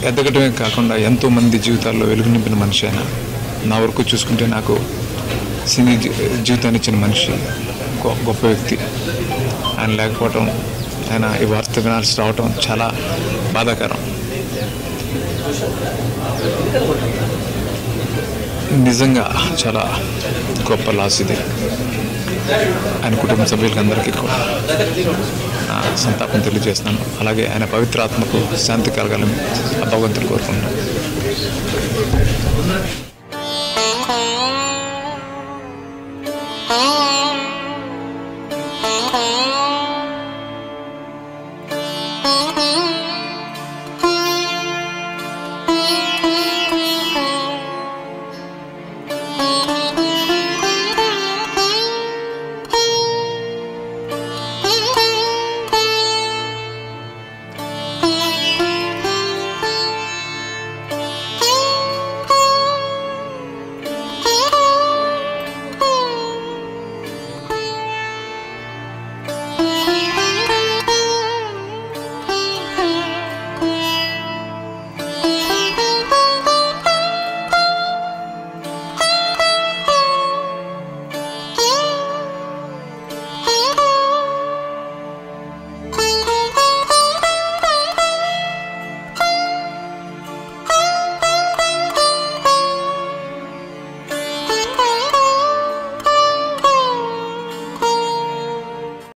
ఎదగటమే కాకుండా ఎంతోమంది జీవితాల్లో వెలుగు నింపిన మనిషి ఆయన నా వరకు చూసుకుంటే నాకు సినీ జీ- జీవితాన్ని ఇచ్చిన మనిషి గొ- గొప్ప వ్యక్తి ఆయన లేకపోవటం ఆయన ఈ వార్త వినాల్సి రావటం చాలా బాధాకరం నిజంగా చాలా గొప్ప లాస్ ఇది ఆయన కుటుంబ సభ్యులకి అందరికీ కూడా నా సంతాపం తెలియజేస్తున్నాను అలాగే ఆయన పవిత్ర ఆత్మకు శాంతి కలగాలని ఆ భగవంతుని కోరుకుంటున్నాను